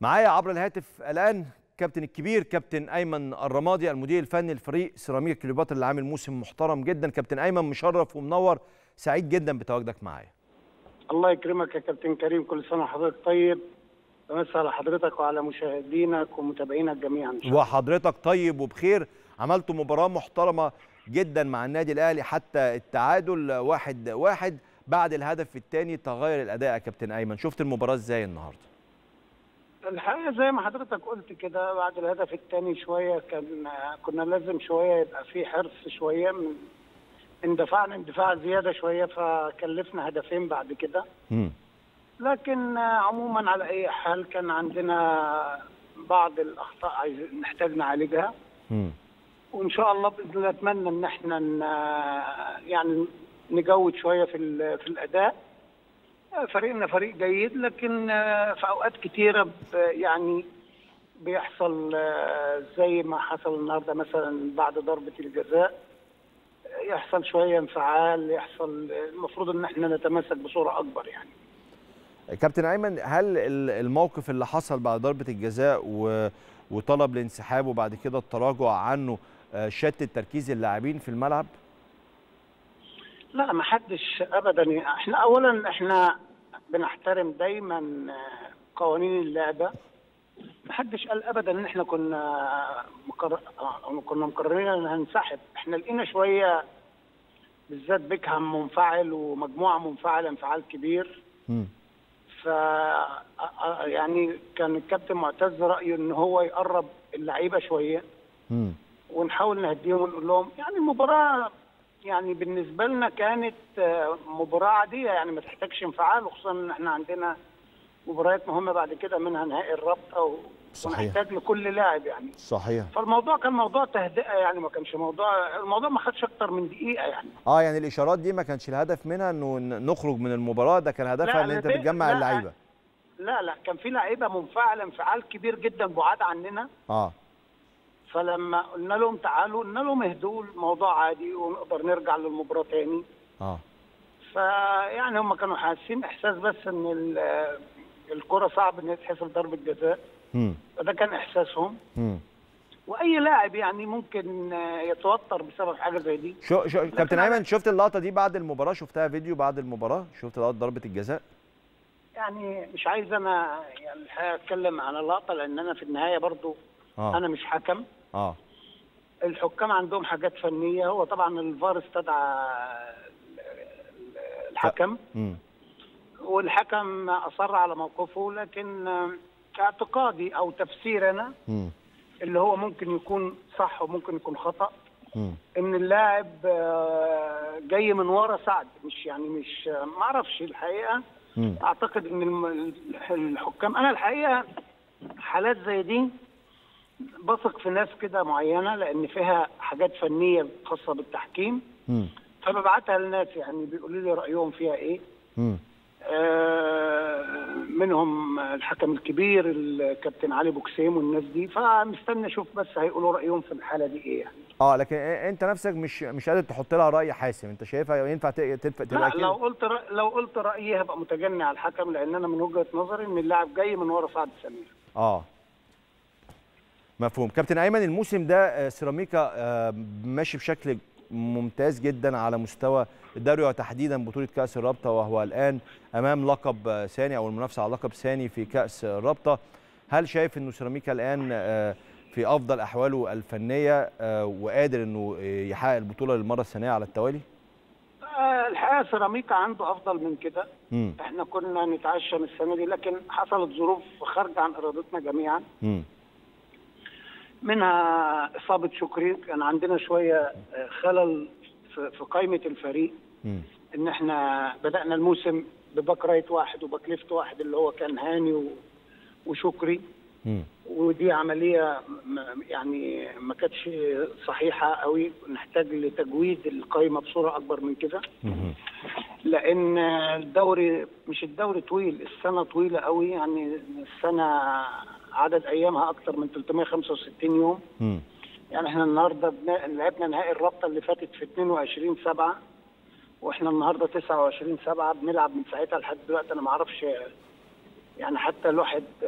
معايا عبر الهاتف الان كابتن الكبير كابتن ايمن الرمادي المدير الفني لفريق سيراميكا كليوباترا اللي عامل موسم محترم جدا كابتن ايمن مشرف ومنور سعيد جدا بتواجدك معايا الله يكرمك يا كابتن كريم كل سنه وحضرتك طيب بمسي على حضرتك وعلى مشاهدينك ومتابعينك جميعا إن شاء الله. وحضرتك طيب وبخير عملتوا مباراه محترمه جدا مع النادي الاهلي حتى التعادل واحد واحد بعد الهدف الثاني تغير الاداء يا كابتن ايمن شفت المباراه ازاي النهارده الحقيقه زي ما حضرتك قلت كده بعد الهدف الثاني شويه كان كنا لازم شويه يبقى في حرص شويه من اندفعنا اندفاع زياده شويه فكلفنا هدفين بعد كده مم. لكن عموما على اي حال كان عندنا بعض الاخطاء عايز نحتاج نعالجها مم. وان شاء الله باذن الله اتمنى ان احنا ن- يعني نجود شويه في ال- في الاداء فريقنا فريق جيد لكن في اوقات كتيره ب- يعني بيحصل آه، زي ما حصل النهارده مثلا بعد ضربه الجزاء يحصل شويه انفعال يحصل المفروض ان احنا نتماسك بصوره اكبر يعني كابتن ايمن هل ال- الموقف اللي حصل بعد ضربه الجزاء و... وطلب الانسحاب وبعد كده التراجع عنه آه، شتت تركيز اللاعبين في الملعب لا ما حدش ابدا احنا اولا احنا بنحترم دايما آه، قوانين اللعبه ما حدش قال ابدا ان احنا كنا مقرر آه، كنا مقررين ان هنسحب احنا لقينا شويه بالذات بيكهام منفعل ومجموعه منفعله انفعال كبير مم. ف آه، آه، يعني كان الكابتن معتز رايه ان هو يقرب اللعيبه شويه مم. ونحاول نهديهم ونقول لهم يعني المباراة يعني بالنسبة لنا كانت آه، مباراة عادية يعني ما تحتاجش انفعال وخصوصا ان احنا عندنا مباريات مهمة بعد كده منها نهائي الرابطة و... صحيح. ونحتاج لكل لاعب يعني صحيح فالموضوع كان موضوع تهدئة يعني ما كانش موضوع الموضوع ما خدش اكتر من دقيقة يعني اه يعني الاشارات دي ما كانش الهدف منها انه ن- نخرج من المباراه ده كان هدفها لا، ان لا، انت ده- بتجمع لا. اللعيبه لا لا كان في لعيبة منفعلة انفعال كبير جدا بعاد عننا اه فلما قلنا لهم تعالوا قلنا لهم اهدوا الموضوع عادي ونقدر نرجع للمباراة تاني اه فيعني هم كانوا حاسين احساس بس ان ال- الكره صعب ان يتحسب ضربه جزاء مم. فده كان احساسهم مم. واي لاعب يعني ممكن آه، يتوتر بسبب حاجه زي دي شو شو كابتن أنا- ايمن شفت اللقطه دي بعد المباراه شفتها فيديو بعد المباراه شفت لقطه ضربه الجزاء يعني مش عايز انا يعني الحقيقة اتكلم عن اللقطه لان انا في النهايه برضو اه انا مش حكم اه الحكام عندهم حاجات فنيه هو طبعا الفار استدعى الحكم مم. والحكم اصر على موقفه لكن آه، اعتقادي او تفسير انا مم. اللي هو ممكن يكون صح وممكن يكون خطا مم. ان اللاعب آه، جاي من ورا سعد مش يعني مش ما اعرفش الحقيقه مم. اعتقد ان الم- الحكام انا الحقيقه حالات زي دي بثق في ناس كده معينه لان فيها حاجات فنيه خاصه بالتحكيم مم. فببعتها لناس يعني بيقولوا لي رايهم فيها ايه مم. آه، منهم الحكم الكبير الكابتن علي بوكسيم والناس دي فمستني اشوف بس هيقولوا رايهم في الحاله دي ايه يعني اه لكن إيه- انت نفسك مش مش قادر تحط لها راي حاسم انت شايفها ينفع ت- تلف- تبقى لا لو كده قلت رأ... لو قلت رايي هبقى متجني على الحكم لان انا من وجهه نظري ان اللاعب جاي من ورا سعد سمير اه مفهوم كابتن ايمن الموسم ده آه، سيراميكا آه، ماشي بشكل ممتاز جدا على مستوى الدوري وتحديدا بطوله كاس الرابطه وهو الان امام لقب آه، ثاني او المنافسه على لقب ثاني في كاس الرابطه هل شايف انه سيراميكا الان آه، في افضل احواله الفنيه آه، وقادر انه آه، يحقق البطوله للمره الثانيه على التوالي آه، الحقيقه سيراميكا عنده افضل من كده امم احنا كنا نتعشم السنه دي لكن حصلت ظروف خارجه عن ارادتنا جميعا امم منها اصابه شكري كان عندنا شويه آه، خلل في في قائمه الفريق امم ان احنا بدانا الموسم بباك رايت واحد وباك ليفت واحد اللي هو كان هاني و- وشكري امم ودي عمليه م- يعني ما كانتش صحيحه قوي نحتاج لتجويد القائمه بصوره اكبر من كده لان الدوري مش الدوري طويل السنه طويله قوي يعني السنه عدد ايامها اكتر من 365 يوم امم يعني احنا النهارده بن- لعبنا نهائي الرابطه اللي فاتت في 22 7 واحنا النهارده 29 7 بنلعب من ساعتها لحد دلوقتي انا ما اعرفش يعني حتى الواحد آه،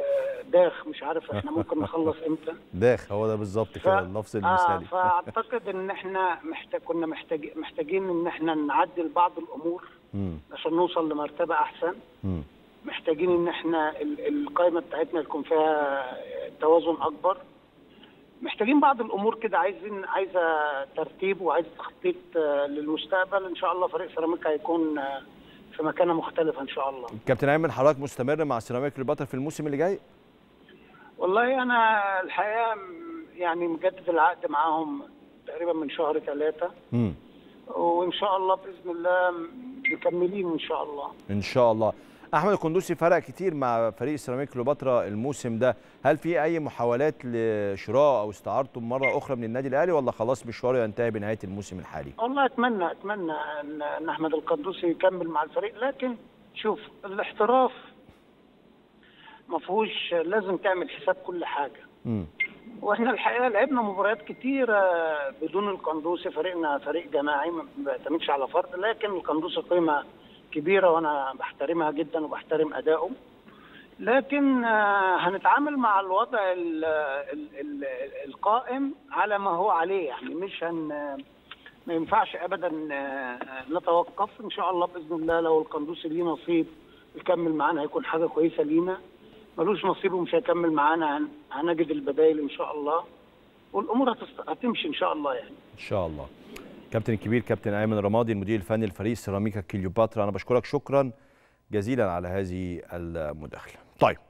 داخ مش عارف احنا ممكن نخلص امتى داخ هو ده بالظبط كده اللفظ آه المثالي فاعتقد ان احنا محتاج كنا محتاج محتاجين ان احنا نعدل بعض الامور مم. عشان نوصل لمرتبه احسن مم. محتاجين ان احنا ال- القائمه بتاعتنا يكون فيها توازن اكبر محتاجين بعض الامور كده عايزين عايزه ترتيب وعايزه تخطيط آه، للمستقبل ان شاء الله فريق سيراميكا هيكون آه، في مكانه مختلفه ان شاء الله كابتن ايمن حضرتك مستمر مع سيراميكا كليوباترا في الموسم اللي جاي والله انا الحقيقه م- يعني مجدد العقد معاهم تقريبا من شهر ثلاثة مم. وان شاء الله باذن الله مكملين ان شاء الله ان شاء الله احمد القندوسي فرق كتير مع فريق سيراميك كليوباترا الموسم ده هل في اي محاولات لشراء او استعارته مره اخرى من النادي الاهلي ولا خلاص مشواره ينتهي بنهايه الموسم الحالي والله اتمنى اتمنى ان ان احمد القدوسي يكمل مع الفريق لكن شوف الاحتراف ما فيهوش لازم تعمل حساب كل حاجه مم. واحنا الحقيقه لعبنا مباريات كتيره بدون القندوسي فريقنا فريق جماعي ما بيعتمدش على فرد لكن القندوسي قيمه كبيره وانا بحترمها جدا وبحترم اداؤه لكن آه، هنتعامل مع الوضع ال ال ال القائم على ما هو عليه يعني مش هن ما ينفعش ابدا آه، نتوقف ان شاء الله باذن الله لو القندوسي ليه نصيب يكمل معانا هيكون حاجه كويسه لينا ملوش نصيب ومش هيكمل معانا هن- هنجد البدائل ان شاء الله والامور هتست... هتمشي ان شاء الله يعني ان شاء الله كابتن الكبير كابتن ايمن رمادي المدير الفني لفريق سيراميكا كليوباترا انا بشكرك شكرا جزيلا على هذه المداخله طيب